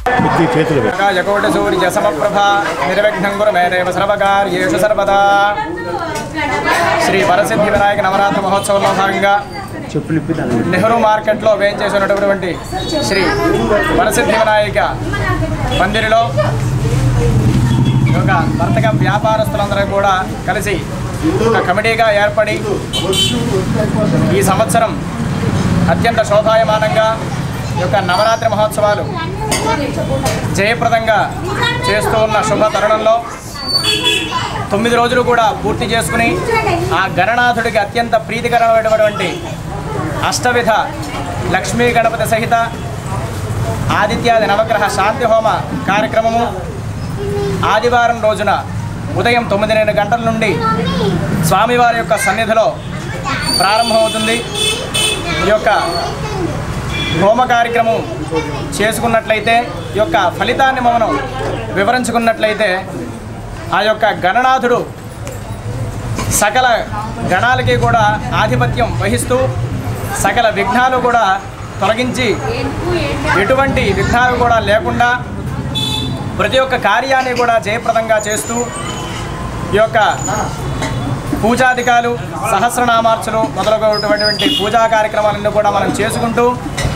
బుద్ధి చేతులు పెట్టి యకోటి సూర్య సమప్రభ నిర్విఘ్నం గురు మే దేవ సర్వకార్యేషు సర్వదా శ్రీ వరసిద్ధి వినాయక నవరాత్రి మహోత్సవంలో భాగంగా చెప్పులు ఇప్పి దాన్ని నెహ్రూ మార్కెట్లో వేయించేసినటువంటి శ్రీ వరసిద్ధి వినాయక మందిరిలో ఒక వర్తక వ్యాపారస్తులందరూ కూడా కలిసి ఒక కమిటీగా ఏర్పడి ఈ సంవత్సరం అత్యంత శోభాయమానంగా ఈ యొక్క నవరాత్రి మహోత్సవాలు జయప్రదంగా చేస్తూ ఉన్న శుభ తరుణంలో తొమ్మిది రోజులు కూడా పూర్తి చేసుకుని ఆ గణనాథుడికి అత్యంత ప్రీతికరమైనటువంటి అష్టవిధ లక్ష్మీ గణపతి సహిత ఆదిత్యాది నవగ్రహ శాంతి హోమ కార్యక్రమము ఆదివారం రోజున ఉదయం తొమ్మిదిన్నర గంటల నుండి స్వామివారి యొక్క సన్నిధిలో ప్రారంభమవుతుంది ఈ యొక్క హోమ కార్యక్రమం చేసుకున్నట్లయితే ఈ యొక్క ఫలితాన్ని మనం వివరించుకున్నట్లయితే ఆ యొక్క గణనాథుడు సకల గణాలకి కూడా ఆధిపత్యం వహిస్తూ సకల విఘ్నాలు కూడా తొలగించి ఎటువంటి విఘ్నాలు కూడా లేకుండా ప్రతి ఒక్క కార్యాన్ని కూడా జయప్రదంగా చేస్తూ ఈ యొక్క పూజాధికాలు సహస్రనామార్చలు మొదలగునటువంటి పూజా కార్యక్రమాలన్నీ కూడా మనం చేసుకుంటూ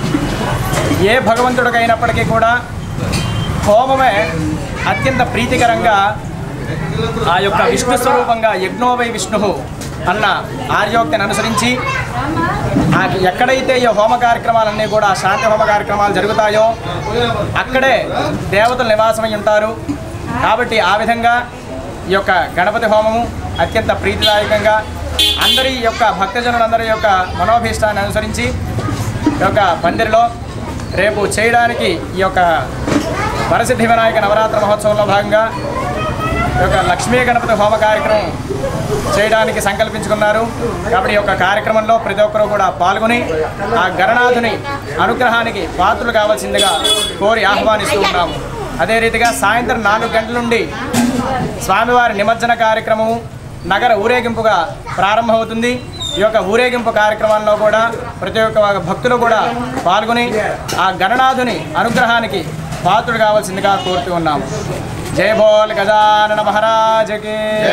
ఏ భగవంతుడికైనప్పటికీ కూడా హోమమే అత్యంత ప్రీతికరంగా ఆ యొక్క విష్ణు స్వరూపంగా యజ్ఞోవై విష్ణు అన్న ఆర్యోక్తిని అనుసరించి ఆ ఎక్కడైతే ఈ హోమ కార్యక్రమాలన్నీ కూడా శాంతి హోమ కార్యక్రమాలు జరుగుతాయో అక్కడే దేవతలు నివాసమై ఉంటారు కాబట్టి ఆ విధంగా ఈ యొక్క గణపతి హోమము అత్యంత ప్రీతిదాయకంగా అందరి యొక్క భక్తజనులందరి యొక్క మనోభీష్టాన్ని అనుసరించి ఈ యొక్క పందిరిలో రేపు చేయడానికి ఈ యొక్క వరసిద్ధి వినాయక నవరాత్రి మహోత్సవంలో భాగంగా ఈ యొక్క లక్ష్మీ గణపతి హోమ కార్యక్రమం చేయడానికి సంకల్పించుకున్నారు కాబట్టి ఈ యొక్క కార్యక్రమంలో ప్రతి ఒక్కరూ కూడా పాల్గొని ఆ గణనాథుని అనుగ్రహానికి పాత్రలు కావాల్సిందిగా కోరి ఆహ్వానిస్తూ ఉన్నాము అదే రీతిగా సాయంత్రం నాలుగు గంటల నుండి స్వామివారి నిమజ్జన కార్యక్రమము నగర ఊరేగింపుగా ప్రారంభమవుతుంది ఈ యొక్క ఊరేగింపు కార్యక్రమాల్లో కూడా ప్రతి ఒక్క భక్తులు కూడా పాల్గొని ఆ గణనాథుని అనుగ్రహానికి పాత్రుడు కావాల్సిందిగా కోరుతూ ఉన్నాము జై బోల్ గజానన మహారాజకి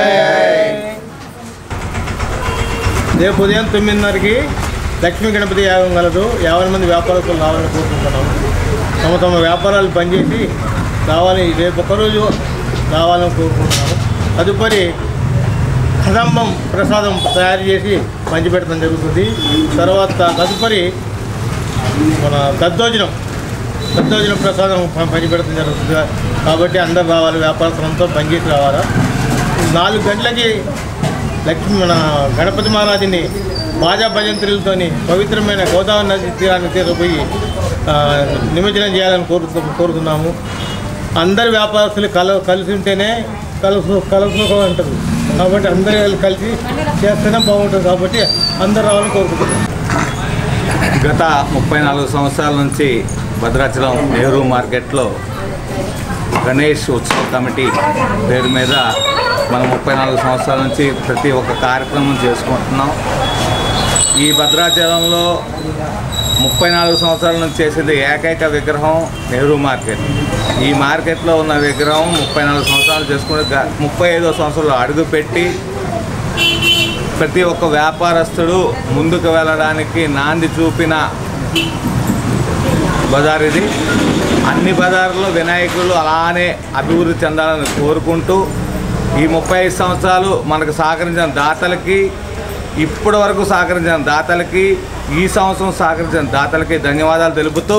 రేపు ఉదయం తొమ్మిదిన్నరకి లక్ష్మీ గణపతి యాగం కలదు యాభై మంది వ్యాపారస్తులు రావాలని కోరుకుంటున్నాము తమ తమ వ్యాపారాలు పనిచేసి రావాలని రేపు ఒక్కరోజు రావాలని కోరుకుంటున్నాము తదుపరి కదంబం ప్రసాదం తయారు చేసి పంచిపెట్టడం జరుగుతుంది తర్వాత తదుపరి మన దద్దోజనం దద్దోజనం ప్రసాదం ప- పంచిపెట్టడం జరుగుతుంది కాబట్టి అందరు రావాలి వ్యాపారస్తులంతా పనిచేసి రావాలా నాలుగు గంటలకి లక్ష్మి మన గణపతి మహారాజుని బాజా భజంత్రులతోని పవిత్రమైన గోదావరి నది తీరాన్ని తీసుకుపోయి ఆ, నిమజ్జనం చేయాలని కోరుతు కోరుతున్నాము అందరు వ్యాపారస్తులు కల కలిసి ఉంటేనే కలుసు కలుసుకో అంటారు కాబట్టి అందరు కలిసి చేస్తేనే బాగుంటుంది కాబట్టి అందరు రావాలని కోరుకుంటున్నాం గత ముప్పై నాలుగు సంవత్సరాల నుంచి భద్రాచలం నెహ్రూ మార్కెట్లో గణేష్ ఉత్సవ కమిటీ పేరు మీద మనం ముప్పై నాలుగు సంవత్సరాల నుంచి ప్రతి ఒక్క కార్యక్రమం చేసుకుంటున్నాం ఈ భద్రాచలంలో ముప్పై నాలుగు సంవత్సరాల నుంచి చేసేది ఏకైక విగ్రహం నెహ్రూ మార్కెట్ ఈ మార్కెట్లో ఉన్న విగ్రహం ముప్పై నాలుగు సంవత్సరాలు చేసుకుంటే గ- ముప్పై ఐదో సంవత్సరంలో అడుగుపెట్టి ప్రతి ఒక్క వ్యాపారస్తుడు ముందుకు వెళ్ళడానికి నాంది చూపిన బజార్ ఇది అన్ని బజార్లో వినాయకులు అలానే అభివృద్ధి చెందాలని కోరుకుంటూ ఈ ముప్పై ఐదు సంవత్సరాలు మనకు సహకరించిన దాతలకి ఇప్పటి వరకు సహకరించిన దాతలకి ఈ సంవత్సరం సహకరించిన దాతలకి ధన్యవాదాలు తెలుపుతూ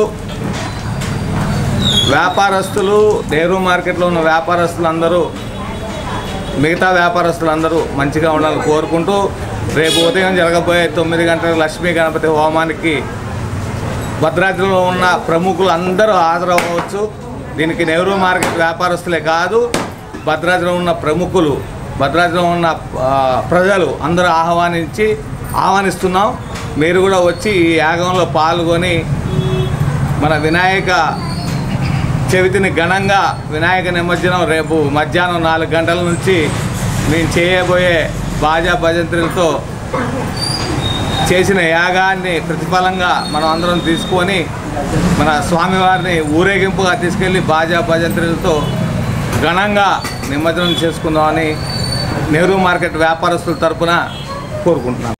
వ్యాపారస్తులు నెహ్రూ మార్కెట్లో ఉన్న వ్యాపారస్తులందరూ మిగతా వ్యాపారస్తులందరూ మంచిగా ఉండాలని కోరుకుంటూ రేపు ఉదయం జరగబోయే తొమ్మిది గంటల లక్ష్మీ గణపతి హోమానికి భద్రాద్రిలో ఉన్న ప్రముఖులు అందరూ హాజరవ్వచ్చు దీనికి నెహ్రూ మార్కెట్ వ్యాపారస్తులే కాదు భద్రాద్రిలో ఉన్న ప్రముఖులు భద్రాద్రిలో ఉన్న ఆ, ప్రజలు అందరూ ఆహ్వానించి ఆహ్వానిస్తున్నాం మీరు కూడా వచ్చి ఈ యాగంలో పాల్గొని మన వినాయక చవితిని ఘనంగా వినాయక నిమజ్జనం రేపు మధ్యాహ్నం నాలుగు గంటల నుంచి మేము చేయబోయే బాజా భజంత్రులతో చేసిన యాగాన్ని ప్రతిఫలంగా మనం అందరం తీసుకొని మన స్వామివారిని ఊరేగింపుగా తీసుకెళ్ళి బాజా భజంత్రులతో ఘనంగా నిమజ్జనం చేసుకుందామని నెహ్రూ మార్కెట్ వ్యాపారస్తుల తరపున కోరుకుంటున్నాను